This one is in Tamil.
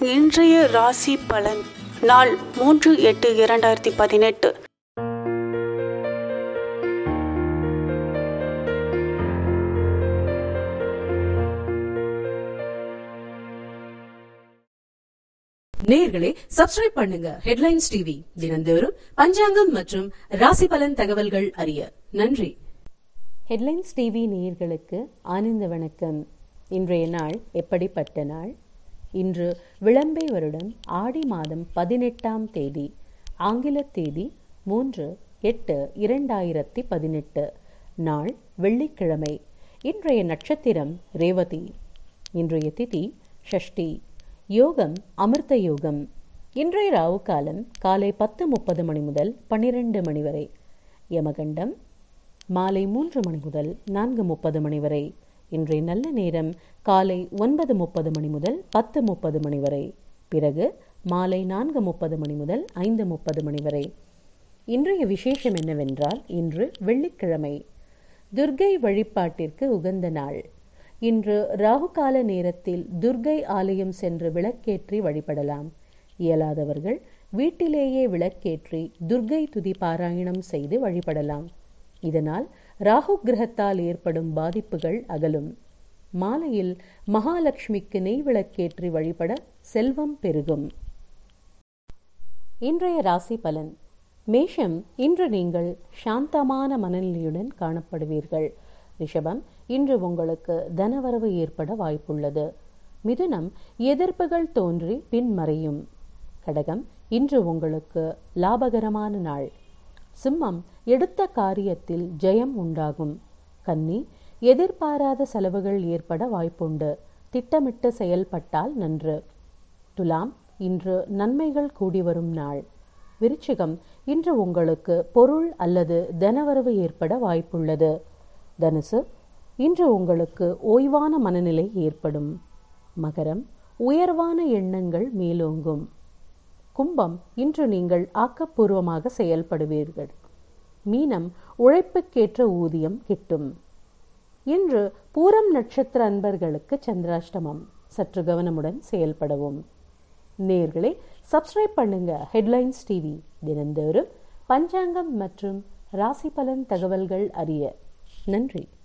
இன்றைய ராசி பலன் நாள் மூன்று எட்டு இரண்டாயிரத்தி பதினெட்டு நேயர்களே சப்ஸ்கிரைப் பண்ணுங்க ஹெட்லைன்ஸ் டிவி தினந்தோறும் பஞ்சாங்கம் மற்றும் ராசி பலன் தகவல்கள் அறிய நன்றி ஹெட்லைன்ஸ் டிவி நேயர்களுக்கு ஆனந்த வணக்கம் இன்றைய நாள் எப்படிப்பட்ட நாள் இன்று விளம்பை வருடம் ஆடி மாதம் பதினெட்டாம் தேதி ஆங்கில தேதி மூன்று எட்டு இரண்டாயிரத்தி பதினெட்டு நாள் வெள்ளிக்கிழமை இன்றைய நட்சத்திரம் ரேவதி இன்றைய திதி ஷஷ்டி யோகம் அமிர்த யோகம் இன்றைய ராவு காலம் காலை பத்து முப்பது மணி முதல் பன்னிரண்டு மணி வரை யமகண்டம் மாலை மூன்று மணி முதல் நான்கு முப்பது மணி வரை இன்றைய நல்ல நேரம் காலை ஒன்பது முப்பது மணி முதல் பத்து முப்பது மணி வரை பிறகு மாலை நான்கு முப்பது மணி முதல் ஐந்து முப்பது மணி வரை இன்றைய விசேஷம் என்னவென்றால் இன்று வெள்ளிக்கிழமை துர்கை வழிபாட்டிற்கு உகந்த நாள் இன்று ராகுகால நேரத்தில் துர்கை ஆலயம் சென்று விளக்கேற்றி வழிபடலாம் இயலாதவர்கள் வீட்டிலேயே விளக்கேற்றி துர்கை துதி பாராயணம் செய்து வழிபடலாம் இதனால் ராகு கிரகத்தால் ஏற்படும் பாதிப்புகள் அகலும் மாலையில் மகாலட்சுமிக்கு நெய் விளக்கேற்றி வழிபட செல்வம் பெருகும் இன்றைய ராசி பலன் மேஷம் இன்று நீங்கள் சாந்தமான மனநிலையுடன் காணப்படுவீர்கள் ரிஷபம் இன்று உங்களுக்கு தனவரவு ஏற்பட வாய்ப்புள்ளது மிதுனம் எதிர்ப்புகள் தோன்றி பின்மறையும் கடகம் இன்று உங்களுக்கு லாபகரமான நாள் சிம்மம் எடுத்த காரியத்தில் ஜெயம் உண்டாகும் கன்னி எதிர்பாராத செலவுகள் ஏற்பட வாய்ப்புண்டு திட்டமிட்டு செயல்பட்டால் நன்று துலாம் இன்று நன்மைகள் கூடி வரும் நாள் விருச்சிகம் இன்று உங்களுக்கு பொருள் அல்லது தனவரவு ஏற்பட வாய்ப்புள்ளது தனுசு இன்று உங்களுக்கு ஓய்வான மனநிலை ஏற்படும் மகரம் உயர்வான எண்ணங்கள் மேலோங்கும் கும்பம் இன்று நீங்கள் ஆக்கப்பூர்வமாக செயல்படுவீர்கள் மீனம் உழைப்புக்கேற்ற ஊதியம் கிட்டும் இன்று பூரம் நட்சத்திர அன்பர்களுக்கு சந்திராஷ்டமம் சற்று கவனமுடன் செயல்படவும் நேர்களே சப்ஸ்கிரைப் பண்ணுங்க ஹெட்லைன்ஸ் டிவி தினந்தோறும் பஞ்சாங்கம் மற்றும் ராசி பலன் தகவல்கள் அறிய நன்றி